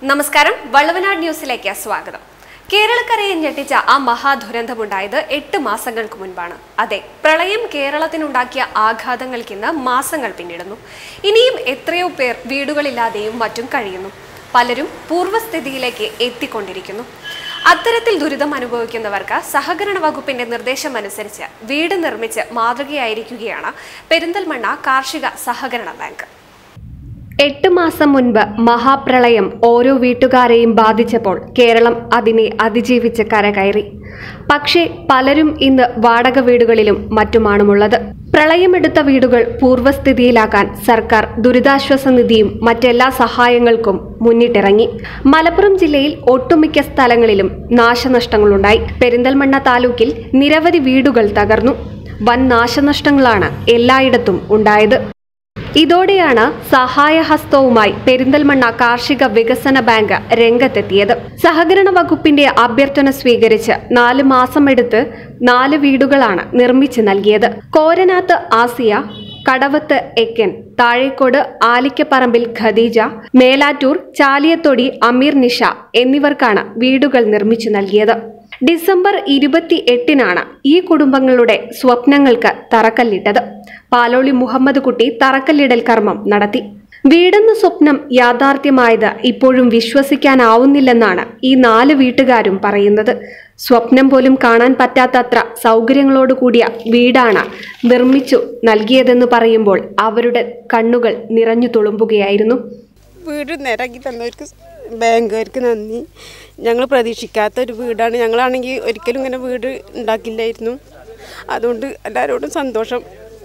നമസ്കാരം വള്ളുവനാട് ന്യൂസിലേക്ക് സ്വാഗതം കേരളക്കരയെ ഞെട്ടിച്ച ആ മഹാദുരന്തമുണ്ടായത് എട്ട് മാസങ്ങൾക്ക് മുൻപാണ് അതെ പ്രളയം കേരളത്തിനുണ്ടാക്കിയ ആഘാതങ്ങൾക്കിന്ന് മാസങ്ങൾ പിന്നിടുന്നു ഇനിയും എത്രയോ പേർ വീടുകളില്ലാതെയും മറ്റും കഴിയുന്നു പലരും പൂർവ്വസ്ഥിതിയിലേക്ക് എത്തിക്കൊണ്ടിരിക്കുന്നു അത്തരത്തിൽ ദുരിതം അനുഭവിക്കുന്നവർക്ക് സഹകരണ വകുപ്പിന്റെ നിർദ്ദേശമനുസരിച്ച് വീട് നിർമ്മിച്ച് മാതൃകയായിരിക്കുകയാണ് പെരിന്തൽമണ്ണ കാർഷിക സഹകരണ ബാങ്ക് എട്ട് മാസം മുൻപ് മഹാപ്രളയം ഓരോ വീട്ടുകാരെയും ബാധിച്ചപ്പോൾ കേരളം അതിനെ അതിജീവിച്ച് കരകയറി പക്ഷേ പലരും ഇന്ന് വാടക വീടുകളിലും മറ്റുമാണുമുള്ളത് പ്രളയമെടുത്ത വീടുകൾ പൂർവ്വസ്ഥിതിയിലാക്കാൻ സർക്കാർ ദുരിതാശ്വാസ നിധിയും മറ്റെല്ലാ സഹായങ്ങൾക്കും മുന്നിട്ടിറങ്ങി മലപ്പുറം ജില്ലയിൽ ഒട്ടുമിക്ക സ്ഥലങ്ങളിലും നാശനഷ്ടങ്ങളുണ്ടായി പെരിന്തൽമണ്ണ താലൂക്കിൽ നിരവധി വീടുകൾ തകർന്നു വൻ നാശനഷ്ടങ്ങളാണ് എല്ലായിടത്തും ഉണ്ടായത് ഇതോടെയാണ് സഹായഹസ്തവുമായി പെരിന്തൽമണ്ണ കാർഷിക വികസന ബാങ്ക് രംഗത്തെത്തിയത് സഹകരണ വകുപ്പിന്റെ അഭ്യർത്ഥന സ്വീകരിച്ച് നാല് മാസമെടുത്ത് നാല് വീടുകളാണ് നിർമ്മിച്ചു നൽകിയത് കോരനാത്ത് ആസിയ കടവത്ത് എക്കൻ താഴേക്കോട് ആലിക്കപ്പറമ്പിൽ ഖദീജ മേലാറ്റൂർ ചാലിയത്തൊടി അമീർ നിഷ എന്നിവർക്കാണ് വീടുകൾ നിർമ്മിച്ചു നൽകിയത് ഡിസംബർ ഇരുപത്തി എട്ടിനാണ് ഈ കുടുംബങ്ങളുടെ സ്വപ്നങ്ങൾക്ക് തറക്കല്ലിട്ടത് പാലോളി മുഹമ്മദ് കുട്ടി തറക്കല്ലിടൽ കർമ്മം നടത്തി വീടെന്ന സ്വപ്നം യാഥാർത്ഥ്യമായത് ഇപ്പോഴും വിശ്വസിക്കാനാവുന്നില്ലെന്നാണ് ഈ നാല് വീട്ടുകാരും പറയുന്നത് സ്വപ്നം പോലും കാണാൻ പറ്റാത്തത്ര സൗകര്യങ്ങളോട് കൂടിയ വീടാണ് നിർമ്മിച്ചു നൽകിയതെന്ന് പറയുമ്പോൾ അവരുടെ കണ്ണുകൾ നിറഞ്ഞു തുളുമ്പുകയായിരുന്നു വീട് നിരക്കി തന്നവർക്ക് ബാങ്കുകാർക്ക് നന്ദി ഞങ്ങൾ പ്രതീക്ഷിക്കാത്ത ഒരു വീടാണ് ഞങ്ങളാണെങ്കിൽ ഒരിക്കലും ഇങ്ങനെ വീട് ഉണ്ടാക്കില്ലായിരുന്നു അതുകൊണ്ട് എല്ലാവരോടും സന്തോഷം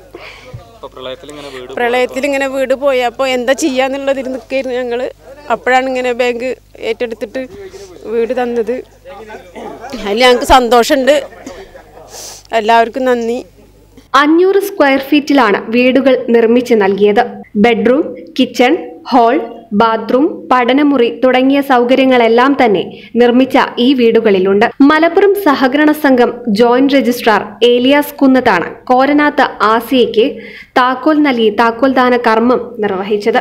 ഇപ്പൊ പ്രളയത്തിൽ ഇങ്ങനെ വീട് പ്രളയത്തിൽ ഇങ്ങനെ വീട് പോയപ്പോൾ എന്താ ചെയ്യാന്നുള്ളതിൽ നിൽക്കായിരുന്നു ഞങ്ങൾ അപ്പോഴാണ് ഇങ്ങനെ ബാങ്ക് ഏറ്റെടുത്തിട്ട് വീട് തന്നത് അതിൽ ഞങ്ങൾക്ക് സന്തോഷമുണ്ട് എല്ലാവർക്കും നന്ദി അഞ്ഞൂറ് സ്ക്വയർ ഫീറ്റിലാണ് വീടുകൾ നിർമ്മിച്ച് നൽകിയത് ബെഡ്റൂം കിച്ചൺ ഹാൾ ബാത്റൂം പഠനമുറി തുടങ്ങിയ സൗകര്യങ്ങളെല്ലാം തന്നെ നിർമ്മിച്ച ഈ വീടുകളിലുണ്ട് മലപ്പുറം സഹകരണ സംഘം ജോയിന്റ് രജിസ്ട്രാർ ഏലിയാസ് കുന്നത്താണ് കോരനാത്ത് ആസിയയ്ക്ക് താക്കോൽ നൽകി താക്കോൽ ദാന കർമ്മം നിർവഹിച്ചത്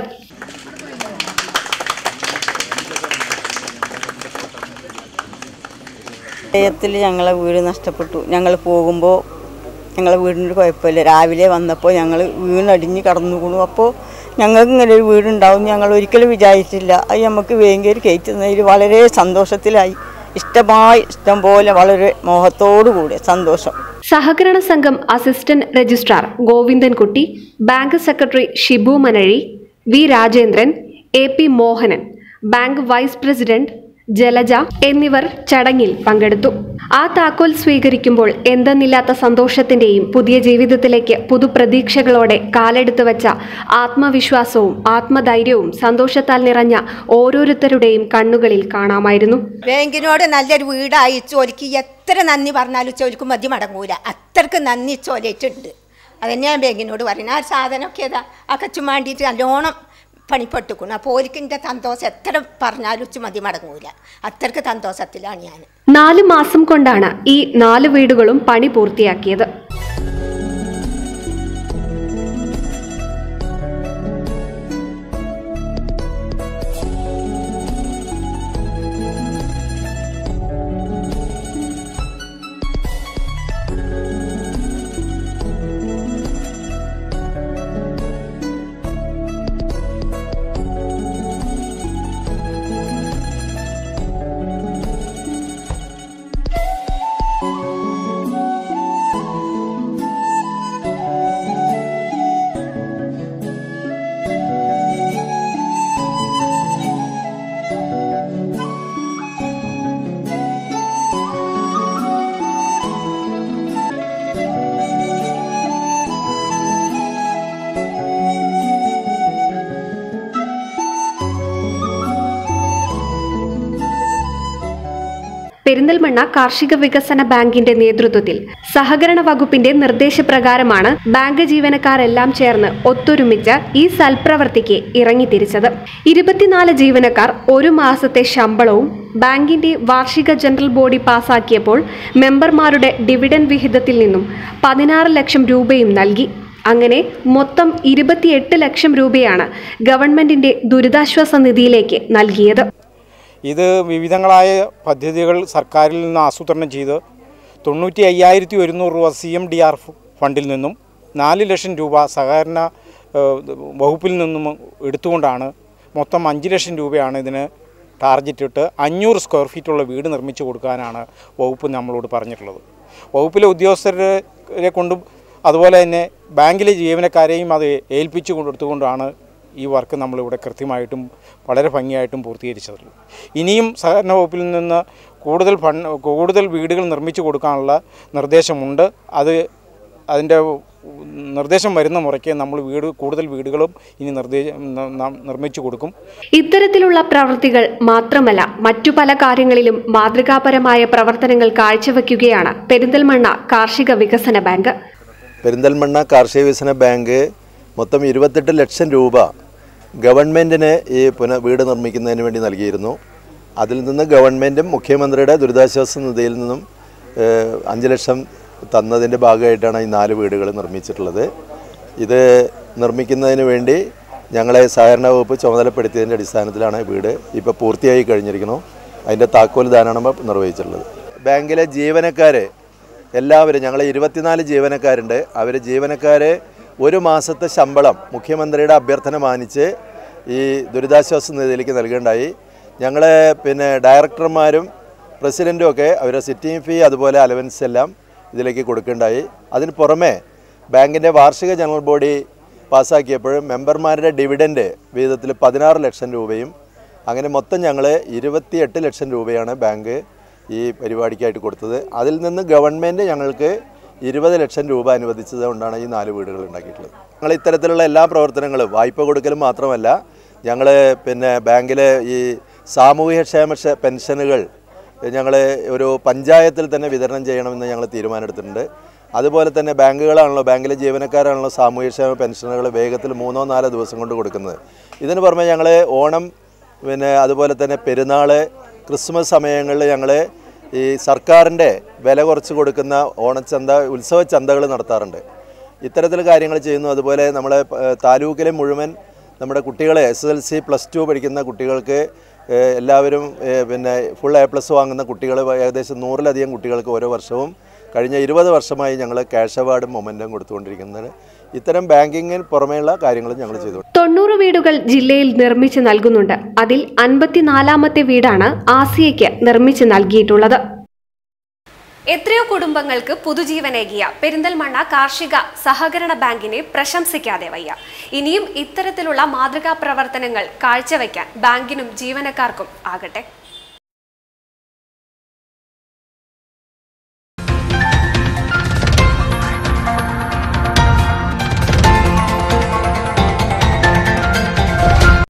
പ്രളയത്തിൽ ഞങ്ങളെ വീട് നഷ്ടപ്പെട്ടു ഞങ്ങൾ പോകുമ്പോൾ ഞങ്ങളെ വീടിനൊരു കുഴപ്പമില്ല രാവിലെ വന്നപ്പോൾ ഞങ്ങൾ വീണടിഞ്ഞ് കടന്നുകൂണു അപ്പോൾ ഞങ്ങൾക്ക് ഇങ്ങനെ ഒരു വീടുണ്ടാവും ഞങ്ങൾ ഒരിക്കലും വിചാരിച്ചില്ല അത് നമുക്ക് വേങ്കേരി കയറ്റുന്നതിൽ വളരെ സന്തോഷത്തിലായി ഇഷ്ടമായി ഇഷ്ടം പോലെ വളരെ മോഹത്തോടു കൂടി സന്തോഷം സഹകരണ സംഘം assistant registrar Govindankutty bank secretary Shibu Manazhi V Rajendran A P Mohanan bank vice president Jalaja എന്നിവർ ചടങ്ങിൽ പങ്കെടുത്തു ആ താക്കോൽ സ്വീകരിക്കുമ്പോൾ എന്തെന്നില്ലാത്ത സന്തോഷത്തിന്റെയും പുതിയ ജീവിതത്തിലേക്ക് പുതുപ്രതീക്ഷകളോടെ കാലെടുത്ത് വെച്ച ആത്മവിശ്വാസവും ആത്മധൈര്യവും സന്തോഷത്താൽ നിറഞ്ഞ ഓരോരുത്തരുടെയും കണ്ണുകളിൽ കാണാമായിരുന്നു ബാങ്കിനോട് നല്ലൊരു വീട് അയച്ചു ഒലിക്ക് എത്ര നന്ദി പറഞ്ഞാലും ചോലിക്ക് മതി മടങ്ങൂല അത്രക്ക് നന്ദി ചോലിട്ടുണ്ട് അതന്നെ ഞാൻ ബാങ്കിനോട് പറയുന്നത് ആ ഒരു സാധനമൊക്കെ ഏതാ ആ കച്ചും വേണ്ടിയിട്ട് നല്ലോണം പണിപ്പെട്ടുക്കുന്നു അപ്പോൾ ഓലിക്കിൻ്റെ സന്തോഷം എത്ര പറഞ്ഞാലും ഉച്ച മതി മടങ്ങൂല അത്രക്ക് സന്തോഷത്തിലാണ് ഞാൻ നാല് മാസം കൊണ്ടാണ് ഈ നാല് വീടുകളും പണി പൂർത്തിയാക്കിയത് പെരിന്തൽമണ്ണ കാർഷിക വികസന ബാങ്കിന്റെ നേതൃത്വത്തിൽ സഹകരണ വകുപ്പിന്റെ നിർദ്ദേശപ്രകാരമാണ് ബാങ്ക് ജീവനക്കാരെല്ലാം ചേർന്ന് ഒത്തൊരുമിച്ച് ഈ സൽപ്രവർത്തിക്ക് ഇറങ്ങിത്തിരിച്ചത് ഇരുപത്തിനാല് ജീവനക്കാർ ഒരു മാസത്തെ ശമ്പളവും ബാങ്കിന്റെ വാർഷിക ജനറൽ ബോഡി പാസാക്കിയപ്പോൾ മെമ്പർമാരുടെ ഡിവിഡൻ വിഹിതത്തിൽ നിന്നും പതിനാറ് ലക്ഷം രൂപയും നൽകി അങ്ങനെ മൊത്തം ഇരുപത്തിയെട്ട് ലക്ഷം രൂപയാണ് ഗവൺമെന്റിന്റെ ദുരിതാശ്വാസ നിധിയിലേക്ക് നൽകിയത് ഇത് വിവിധങ്ങളായ പദ്ധതികൾ സർക്കാരിൽ നിന്ന് ആസൂത്രണം ചെയ്ത് തൊണ്ണൂറ്റി അയ്യായിരത്തി ഒരുന്നൂറ് രൂപ സി എം ഡി ആർ ഫണ്ടിൽ നിന്നും നാല് ലക്ഷം രൂപ സഹകരണ ഏഹ്, വകുപ്പിൽ നിന്നും എടുത്തുകൊണ്ടാണ് മൊത്തം അഞ്ച് ലക്ഷം രൂപയാണ് ഇതിന് ടാർഗറ്റ് ഇട്ട് അഞ്ഞൂറ് സ്ക്വയർ ഫീറ്റുള്ള വീട് നിർമ്മിച്ചു കൊടുക്കാനാണ് വകുപ്പ് നമ്മളോട് പറഞ്ഞിട്ടുള്ളത് വകുപ്പിലെ ഉദ്യോഗസ്ഥരെ കൊണ്ടും അതുപോലെ തന്നെ ബാങ്കിലെ ജീവനക്കാരെയും അത് ഏൽപ്പിച്ചു കൊടുത്തുകൊണ്ടാണ് ഈ വർക്ക് നമ്മളിവിടെ കൃത്യമായിട്ടും വളരെ ഭംഗിയായിട്ടും പൂർത്തീകരിച്ചത് ഇനിയും സഹകരണ വകുപ്പിൽ നിന്ന് കൂടുതൽ ഫണ്ട് കൂടുതൽ വീടുകൾ നിർമ്മിച്ചു കൊടുക്കാനുള്ള നിർദ്ദേശമുണ്ട് അത് അതിൻ്റെ നിർദ്ദേശം വരുന്ന മുറയ്ക്ക് നമ്മൾ വീട് കൂടുതൽ വീടുകളും ഇനി നിർദ്ദേശം നിർമ്മിച്ചു കൊടുക്കും ഇത്തരത്തിലുള്ള പ്രവൃത്തികൾ മാത്രമല്ല മറ്റു പല കാര്യങ്ങളിലും മാതൃകാപരമായ പ്രവർത്തനങ്ങൾ കാഴ്ചവെക്കുകയാണ് പെരിന്തൽമണ്ണ കാർഷിക വികസന ബാങ്ക് പെരിന്തൽമണ്ണ കാർഷിക വികസന ബാങ്ക് മൊത്തം ഇരുപത്തെട്ട് ലക്ഷം രൂപ ഗവൺമെൻറ്റിന് ഈ പുന വീട് നിർമ്മിക്കുന്നതിന് വേണ്ടി നൽകിയിരുന്നു അതിൽ നിന്ന് ഗവൺമെൻറ്റും മുഖ്യമന്ത്രിയുടെ ദുരിതാശ്വാസ നിധിയിൽ നിന്നും ഏഹ്, അഞ്ച് ലക്ഷം തന്നതിൻ്റെ ഭാഗമായിട്ടാണ് ഈ നാല് വീടുകൾ നിർമ്മിച്ചിട്ടുള്ളത് ഇത് നിർമ്മിക്കുന്നതിന് വേണ്ടി ഞങ്ങളെ സഹകരണ വകുപ്പ് ചുമതലപ്പെടുത്തിയതിൻ്റെ അടിസ്ഥാനത്തിലാണ് വീട് ഇപ്പോൾ പൂർത്തിയായി കഴിഞ്ഞിരിക്കുന്നു അതിൻ്റെ താക്കോൽ ദാനമാണ് ഇപ്പോൾ നിർവഹിച്ചിട്ടുള്ളത് ബാങ്കിലെ ജീവനക്കാർ എല്ലാവരും ഞങ്ങൾ ഇരുപത്തിനാല് ജീവനക്കാരുണ്ട് അവർ ജീവനക്കാർ ഒരു മാസത്തെ ശമ്പളം മുഖ്യമന്ത്രിയുടെ അഭ്യർത്ഥന മാനിച്ച് ഈ ദുരിതാശ്വാസ നിധിയിലേക്ക് നൽകേണ്ടായി ഞങ്ങൾ പിന്നെ ഡയറക്ടർമാരും പ്രസിഡൻറ്റും ഒക്കെ അവരുടെ സിറ്റിംഗ് ഫീ അതുപോലെ അലവൻസ് എല്ലാം ഇതിലേക്ക് കൊടുക്കേണ്ടായി അതിന് പുറമെ ബാങ്കിൻ്റെ വാർഷിക ജനറൽ ബോഡി പാസ്സാക്കിയപ്പോൾ മെമ്പർമാരുടെ ഡിവിഡൻഡ് വീതത്തിൽ പതിനാറ് ലക്ഷം രൂപയും അങ്ങനെ മൊത്തം ഞങ്ങൾ ഇരുപത്തിയെട്ട് ലക്ഷം രൂപയാണ് ബാങ്ക് ഈ പരിപാടിക്കായിട്ട് കൊടുത്തത് അതിൽ നിന്ന് ഗവൺമെൻറ് ഞങ്ങൾക്ക് ഇരുപത് ലക്ഷം രൂപ അനുവദിച്ചത് കൊണ്ടാണ് ഈ നാല് വീടുകൾ ഉണ്ടാക്കിയിട്ടുള്ളത് ഞങ്ങൾ ഇത്തരത്തിലുള്ള എല്ലാ പ്രവർത്തനങ്ങളും വായ്പ കൊടുക്കലും മാത്രമല്ല ഞങ്ങൾ പിന്നെ ബാങ്കിലെ ഈ സാമൂഹ്യക്ഷേമ ക്ഷ- പെൻഷനുകൾ ഞങ്ങൾ ഒരു പഞ്ചായത്തിൽ തന്നെ വിതരണം ചെയ്യണമെന്ന് ഞങ്ങൾ തീരുമാനമെടുത്തിട്ടുണ്ട് അതുപോലെ തന്നെ ബാങ്കുകളാണല്ലോ ബാങ്കിലെ ജീവനക്കാരാണല്ലോ സാമൂഹ്യക്ഷേമ പെൻഷനുകൾ വേഗത്തിൽ മൂന്നോ നാലോ ദിവസം കൊണ്ട് കൊടുക്കുന്നത് ഇതിന് പുറമെ ഞങ്ങൾ ഓണം പിന്നെ അതുപോലെ തന്നെ പെരുന്നാൾ ക്രിസ്മസ് സമയങ്ങളിൽ ഞങ്ങൾ ഈ സർക്കാരിൻ്റെ വില കുറച്ച് കൊടുക്കുന്ന ഓണച്ചന്ത ഉത്സവ ചന്തകൾ നടത്താറുണ്ട് ഇത്തരത്തിൽ കാര്യങ്ങൾ ചെയ്യുന്നു അതുപോലെ നമ്മളെ ഏഹ്, താലൂക്കിലെ മുഴുവൻ നമ്മുടെ കുട്ടികളെ S L C plus two പഠിക്കുന്ന കുട്ടികൾക്ക് ഏഹ്, എല്ലാവരും ഏഹ്, പിന്നെ ഫുൾ എ പ്ലസ് വാങ്ങുന്ന കുട്ടികൾ ഏകദേശം നൂറിലധികം കുട്ടികൾക്ക് ഓരോ വർഷവും കഴിഞ്ഞ ഇരുപത് വർഷമായി ഞങ്ങൾ ക്യാഷ് അവാർഡും മൊമെൻറ്റും കൊടുത്തുകൊണ്ടിരിക്കുന്നത് ഇത്തരം ബാങ്കിങ്ങിന് പുറമേയുള്ള കാര്യങ്ങളും ഞങ്ങൾ ചെയ്തു തൊണ്ണൂറ് വീടുകൾ ജില്ലയിൽ നിർമ്മിച്ച് നൽകുന്നുണ്ട് അതിൽ അൻപത്തിനാലാമത്തെ വീടാണ് ആസിയയ്ക്ക് നിർമ്മിച്ച് നൽകിയിട്ടുള്ളത് എത്രയോ കുടുംബങ്ങൾക്ക് പുതുജീവനേകിയ പെരിന്തൽമണ്ണ കാർഷിക സഹകരണ ബാങ്കിനെ പ്രശംസിക്കാതെ വയ്യ ഇനിയും ഇത്തരത്തിലുള്ള മാതൃകാ പ്രവർത്തനങ്ങൾ കാഴ്ചവെക്കാൻ ബാങ്കിനും ജീവനക്കാർക്കും ആകട്ടെ